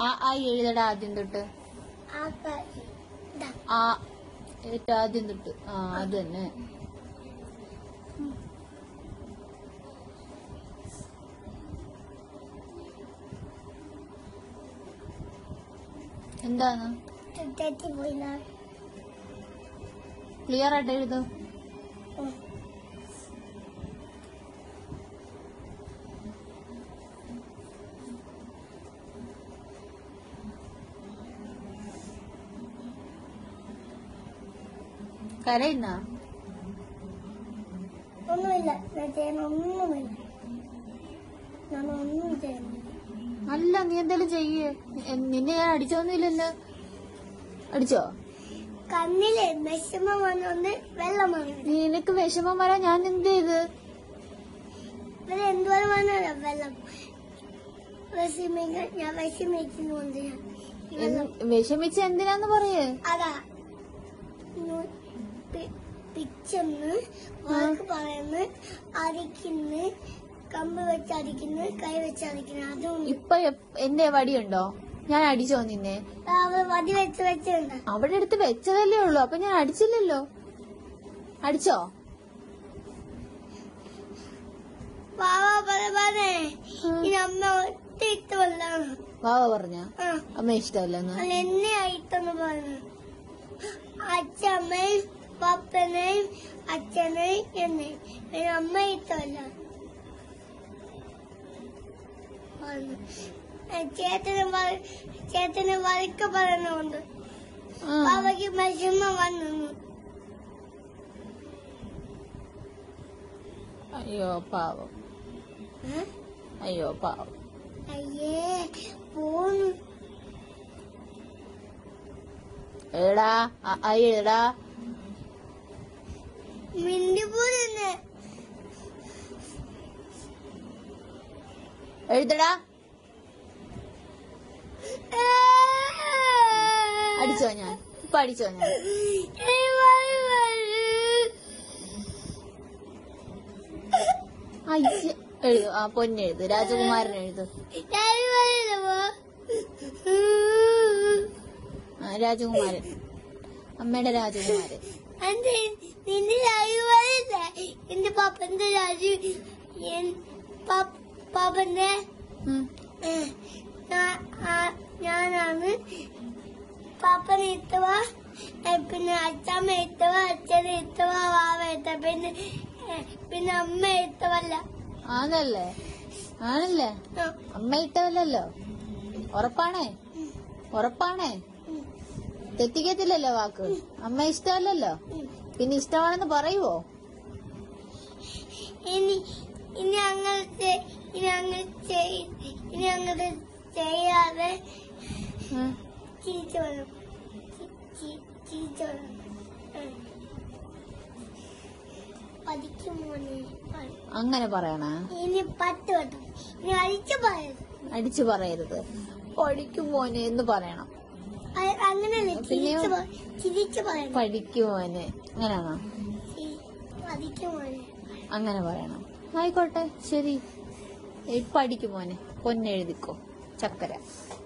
ആ ആ എഴുതടാ ആദ്യം തൊട്ട് ആ ക- ദാ. ആ ഏറ്റവും ആദ്യം തൊട്ട് ആ അത് തന്നെ എന്താണ് തെറ്റിപ്പോയില്ല ക്ലിയർ ആയിട്ട് എഴുതു ഉം. കരയുന്ന ഒന്നുമില്ല ഞാൻ ചെയ്യുന്ന ഒന്നുമില്ല ഞാൻ ഒന്നും ചെയ്യുന്നില്ല അല്ല നീ എന്തേലും ചെയ്യേ എ- നിന്നെ ഞാൻ അടിച്ചോന്നില്ലല്ലോ അടിച്ചോ കണ്ണില് വിഷമം വന്നൊന്ന് വെള്ളം വന്നു നിനക്ക് വിഷമം വരാൻ ഞാൻ എന്ത് ചെയ്ത് ഇവിടെ എന്തോരം വന്നല്ലോ വെള്ളം വിഷമിക്ക ഞാൻ വിഷമിക്കുന്നുണ്ട് ഞാൻ ഈ വെള്ളം എന്ത്- വിഷമിച്ച എന്തിനാന്ന് പറയേ അതാ നു- പി- പിച്ചെന്ന് വാക്ക് പറയുന്നു അടിക്കുന്നു കമ്പ് വെച്ച് അടിക്കുന്നു കൈ വെച്ച് അടിക്കുന്നു അതും ഇപ്പൊ എപ്- എന്റെ വടിയുണ്ടോ ഞാൻ അടിച്ചോ നിന്നെ അവ വടി വെച്ച് വെച്ചിട്ടുണ്ട് അവിടെ എടുത്ത് വെച്ചതല്ലേ ഉള്ളൂ അപ്പൊ ഞാൻ അടിച്ചില്ലല്ലോ അടിച്ചോ വാവാ പറേ ഇനി അമ്മ ഒറ്റ ഇഷ്ടമല്ല വാവ പറഞ്ഞ ആ അമ്മ ഇഷ്ടമല്ലെന്ന് അല്ല എന്നെ ആയിട്ടെന്ന് പറഞ്ഞു അച്ഛമ്മയും പപ്പനെയും അച്ഛനെയും എന്നെ പിന്നെ അമ്മ ഇഷ്ടമല്ല പറഞ്ഞു. ഏ, ചേട്ടന് വ- ചേട്ടന് വഴക്ക് പറയുന്നുണ്ട് ആ. അവയ്ക്ക് വിഷമം വന്നു അയ്യോ പാവം ഏ? അയ്യോ പാവം അയ്യേ പോന്നു എടാ എഴുതടാ മിണ്ടി പോന്നെ എഴുതടാ അടിച്ചോ ഞാൻ ഇപ്പൊ അടിച്ചോ ഞാൻ അയ്യ എഴുതു ആ പൊന്നെഴുത് രാജകുമാരൻ എഴുതു ആ രാജകുമാരൻ അമ്മയുടെ രാജകുമാരൻ എന്റെ നിന്റെ രാജുവല്ല എന്റെ പാപ്പന്റെ രാജു എൻ- പാപ്പ- പാപ്പന്റെ ഉം. ഏ, ഞാ- ആ- ഞാനാണ് പാപ്പനെ ഇത്തവ ഏ, പിന്നെ അച്ഛമ്മ ഇത്തവ അച്ഛനെ ഇത്തവ വാവ ഇത്തവ പിന്നെ ഏ, പിന്നെ അമ്മ ഇത്തവല്ല ആണല്ലേ ആണല്ലേ ആ, അമ്മ ഇട്ടവല്ലല്ലോ ഉറപ്പാണേ ഉറപ്പാണേ ഉം, തെറ്റിക്കത്തില്ലല്ലോ വാക്ക് അമ്മ ഇഷ്ടമല്ലല്ലോ ഉം. പിന്നെ ഇഷ്ടമാണെന്ന് പറയുവോ ഇനി ഇനി അങ്ങനെ ചെ- ഇനി അങ്ങനെ ചെയ്- ഇനി അങ്ങനെ ചെയ്യാതെ ഉം. ചീച്ച വേണം ചീ- ചീ- ചീച്ച വേണം ഉം. പഠിക്കും മോനെ പറ- അങ്ങനെ പറയണ ഇനി പത്ത് വട്ടം ഇനി അഴിച്ചു പറയരുത് അടിച്ചു പറയരുത് പഠിക്കും മോനെ എന്ന് പറയണം അ- അങ്ങനെയല്ലേ പിന്നെയോ? ചിരിച്ചു പ- ചിരിച്ചു പറയണം പഠിക്കും മോനെ അങ്ങനെയാണോ ചി- പഠിക്കും മോനെ അങ്ങനെ പറയണം ആയിക്കോട്ടെ ശരി ഇപ്പൊ അടിക്കും മോനെ പൊന്നെഴുതിക്കോ ചക്കര